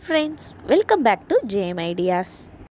friends welcome back to JM ideas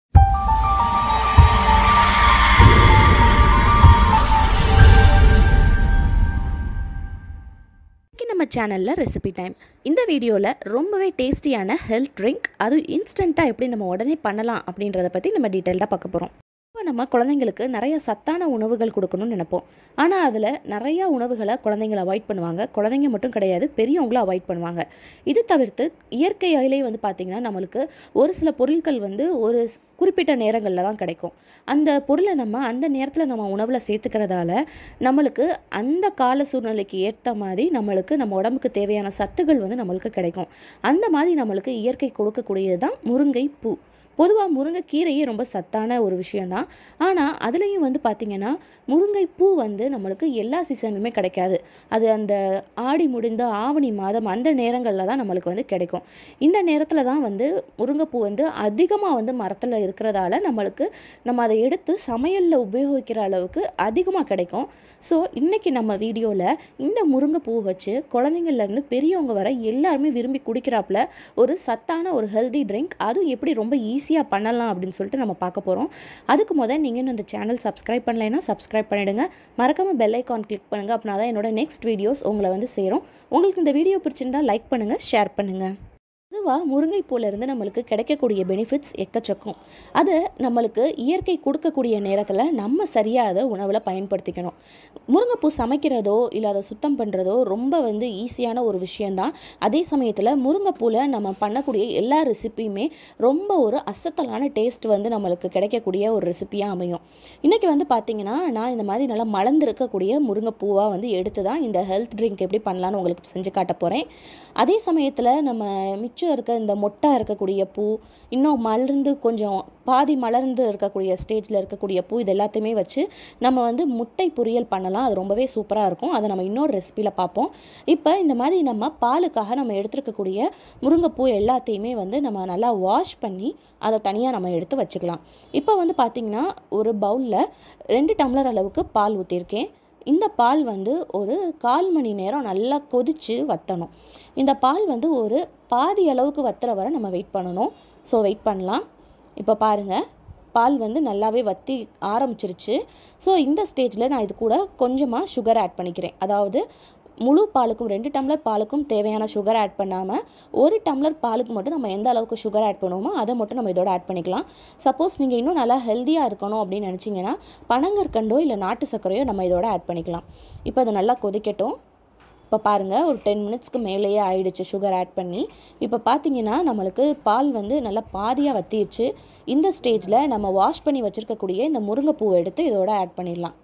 இன்னைக்கு நம்ம சேனலில் ரெசிபி டைம் இந்த வீடியோவில் ரொம்பவே டேஸ்டியான ஹெல்த் ட்ரிங்க் அதுவும் இன்ஸ்டண்ட்டாக எப்படி நம்ம உடனே பண்ணலாம் அப்படின்றத பற்றி நம்ம டீட்டெயில்டாக பார்க்க போகிறோம் இப்போ நம்ம குழந்தைங்களுக்கு நிறைய சத்தான உணவுகள் கொடுக்கணும்னு நினைப்போம் ஆனால் அதில் நிறையா உணவுகளை குழந்தைங்கள அவாய்ட் பண்ணுவாங்க குழந்தைங்க மட்டும் கிடையாது பெரியவங்களும் அவாய்ட் பண்ணுவாங்க இது தவிர்த்து இயற்கையிலே வந்து பார்த்திங்கன்னா நம்மளுக்கு ஒரு சில பொருட்கள் வந்து ஒரு ஸ்- குறிப்பிட்ட நேரங்களில் தான் கிடைக்கும் அந்த பொருளை நம்ம அந்த நேரத்தில் நம்ம உணவில் சேர்த்துக்கிறதால நம்மளுக்கு அந்த கால சூழ்நிலைக்கு ஏற்ற மாதிரி நம்மளுக்கு நம்ம உடம்புக்கு தேவையான சத்துகள் வந்து நம்மளுக்கு கிடைக்கும் அந்த மாதிரி நம்மளுக்கு இயற்கை கொடுக்கக்கூடியது தான் முருங்கை பூ பொதுவாக முருங்கைக்கீரையே ரொம்ப சத்தான ஒரு விஷயந்தான் ஆனால் அதுலேயும் வந்து பார்த்திங்கன்னா முருங்கைப்பூ வந்து நம்மளுக்கு எல்லா சீசன்லையுமே கிடைக்காது அது அந்த ஆடி முடிந்த ஆவணி மாதம் அந்த நேரங்களில் தான் நம்மளுக்கு வந்து கிடைக்கும் இந்த நேரத்தில் தான் வந்து முருங்கைப்பூ வந்து அதிகமாக வந்து மரத்தில் இருக்கிறதால நம்மளுக்கு நம்ம அதை எடுத்து சமையலில் உபயோகிக்கிற அளவுக்கு அதிகமாக கிடைக்கும் ஸோ இன்றைக்கி நம்ம வீடியோவில் இந்த முருங்கைப்பூ வச்சு குழந்தைங்கள்லேருந்து பெரியவங்க வரை எல்லாருமே விரும்பி குடிக்கிறாப்புல ஒரு சத்தான ஒரு ஹெல்தி ட்ரிங்க் அதுவும் எப்படி ரொம்ப ஈஸியாக பண்ணலாம் அப்படின்னு சொல்லிட்டு நம்ம பார்க்க போகிறோம் அதுக்கு முதல் நீங்கள் இன்னும் இந்த சேனல் சப்ஸ்கிரைப் பண்ணலைன்னா சப்ஸ்கிரைப் பண்ணிடுங்க மறக்காமல் பெல் ஐக்கான் கிளிக் பண்ணுங்கள் அப்படின்னா தான் என்னோட நெக்ஸ்ட் வீடியோஸ் உங்களை வந்து சேரும் உங்களுக்கு இந்த வீடியோ பிடிச்சிருந்தா லைக் பண்ணுங்கள் ஷேர் பண்ணுங்கள் பொதுவாக முருங்கைப்பூலேருந்து நம்மளுக்கு கிடைக்கக்கூடிய பெனிஃபிட்ஸ் எக்கச்சக்கம் அதை நம்மளுக்கு இயற்கை கொடுக்கக்கூடிய நேரத்தில் நம்ம சரியாக அதை உணவில் பயன்படுத்திக்கணும் முருங்கைப்பூ சமைக்கிறதோ இல்லை அதை சுத்தம் பண்ணுறதோ ரொம்ப வந்து ஈஸியான ஒரு விஷயந்தான் அதே சமயத்தில் முருங்கைப்பூவில் நம்ம பண்ணக்கூடிய எல்லா ரெசிப்பியுமே ரொம்ப ஒரு அசத்தலான டேஸ்ட் வந்து நம்மளுக்கு கிடைக்கக்கூடிய ஒரு ரெசிப்பியாக அமையும் இன்றைக்கி வந்து பார்த்திங்கன்னா நான் இந்த மாதிரி நல்லா மலர்ந்திருக்கக்கூடிய முருங்கைப்பூவாக வந்து எடுத்து தான் இந்த ஹெல்த் ட்ரிங்க் எப்படி பண்ணலான்னு உங்களுக்கு செஞ்சு காட்ட போகிறேன் அதே சமயத்தில் நம்ம மிச்சம் இருக்க இந்த மொட்டா இருக்கக்கூடிய பூ இன்னும் மலர்ந்து கொஞ்சம் பாதி மலர்ந்து இருக்கக்கூடிய ஸ்டேஜில் இருக்கக்கூடிய பூ இது எல்லாத்தையுமே வச்சு நம்ம வந்து முட்டை பொரியல் பண்ணலாம் அது ரொம்பவே சூப்பராக இருக்கும் அதை நம்ம இன்னொரு ரெசிபியில் பார்ப்போம் இப்போ இந்த மாதிரி நம்ம பாலுக்காக நம்ம எடுத்துருக்கக்கூடிய முருங்கைப்பூ எல்லாத்தையுமே வந்து நம்ம நல்லா வாஷ் பண்ணி அதை தனியாக நம்ம எடுத்து வச்சுக்கலாம் இப்போ வந்து பார்த்திங்கன்னா ஒரு பவுலில் ரெண்டு டம்ளர் அளவுக்கு பால் ஊற்றிருக்கேன் இந்த பால் வந்து ஒரு கால் மணி நேரம் நல்லா கொதித்து வற்றணும் இந்த பால் வந்து ஒரு பாதி அளவுக்கு வத்துற வரை நம்ம வெயிட் பண்ணணும் ஸோ வெயிட் பண்ணலாம் இப்போ பாருங்கள் பால் வந்து நல்லாவே வற்றி ஆரம்பிச்சிருச்சு ஸோ இந்த ஸ்டேஜில் நான் இது கூட கொஞ்சமாக சுகர் ஆட் பண்ணிக்கிறேன் அதாவது முழு பாலுக்கும் ரெண்டு டம்ளர் பாலுக்கும் தேவையான சுகர் ஆட் பண்ணாமல் ஒரு டம்ளர் பாலுக்கு மட்டும் நம்ம எந்த அளவுக்கு சுகர் ஆட் பண்ணுவோமோ அதை மட்டும் நம்ம இதோட ஆட் பண்ணிக்கலாம் சப்போஸ் நீங்கள் இன்னும் நல்லா ஹெல்த்தியாக இருக்கணும் அப்படின்னு நினச்சிங்கன்னா பனங்கற்கண்டோ இல்லை நாட்டு சர்க்கரையோ நம்ம இதோட ஆட் பண்ணிக்கலாம் இப்போ அது நல்லா கொதிக்கட்டும் இப்போ பாருங்கள் ஒரு டென் மினிட்ஸ்க்கு மேலேயே ஆயிடுச்சு சுகர் ஆட் பண்ணி இப்போ பார்த்தீங்கன்னா நம்மளுக்கு பால் வந்து நல்லா பாதியாக வத்திடுச்சு இந்த ஸ்டேஜில் நம்ம வாஷ் பண்ணி வச்சுருக்கக்கூடிய இந்த முருங்கைப்பூவை எடுத்து இதோட ஆட் பண்ணிடலாம்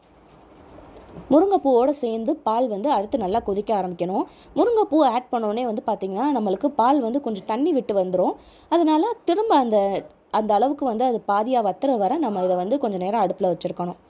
முருங்கைப்பூவோடு சேர்ந்து பால் வந்து அடுத்து நல்லா கொதிக்க ஆரம்பிக்கணும் முருங்கைப்பூ ஆட் பண்ணோடனே வந்து பார்த்திங்கன்னா நம்மளுக்கு பால் வந்து கொஞ்சம் தண்ணி விட்டு வந்துடும் அதனால திரும்ப அந்த அந்த அளவுக்கு வந்து அது பாதியாக வத்துற வரை நம்ம இதை வந்து கொஞ்சம் நேரம் அடுப்பில் வச்சுருக்கணும்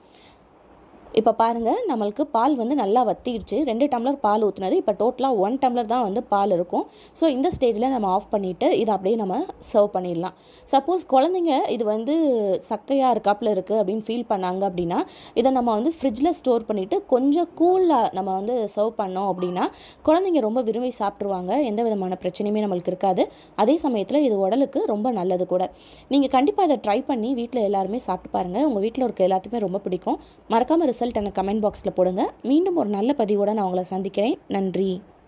இப்போ பாருங்கள் நம்மளுக்கு பால் வந்து நல்லா வத்திடுச்சு ரெண்டு டம்ளர் பால் ஊற்றுனது இப்போ டோட்டலாக ஒன் டம்ளர் தான் வந்து பால் இருக்கும் ஸோ இந்த ஸ்டேஜில் நம்ம ஆஃப் பண்ணிவிட்டு இதை அப்படியே நம்ம சர்வ் பண்ணிடலாம் சப்போஸ் குழந்தைங்க இது வந்து சக்கையாக இருக்காப்புல இருக்குது அப்படின்னு ஃபீல் பண்ணாங்க அப்படின்னா இதை நம்ம வந்து ஃப்ரிட்ஜில் ஸ்டோர் பண்ணிவிட்டு கொஞ்சம் கூலாக நம்ம வந்து சர்வ் பண்ணோம் அப்படின்னா குழந்தைங்க ரொம்ப விரும்பி சாப்பிட்ருவாங்க எந்த விதமான பிரச்சனையுமே நம்மளுக்கு இருக்காது அதே சமயத்தில் இது உடலுக்கு ரொம்ப நல்லது கூட நீங்கள் கண்டிப்பாக இதை ட்ரை பண்ணி வீட்டில் எல்லாருமே சாப்பிட்டு பாருங்கள் உங்கள் வீட்டில் இருக்க எல்லாத்துக்குமே ரொம்ப பிடிக்கும் மறக்காமல் ரிசல்ட் எனக்கு கமெண்ட் பாக்ஸில் போடுங்க மீண்டும் ஒரு நல்ல பதிவோடு நான் உங்களை சந்திக்கிறேன் நன்றி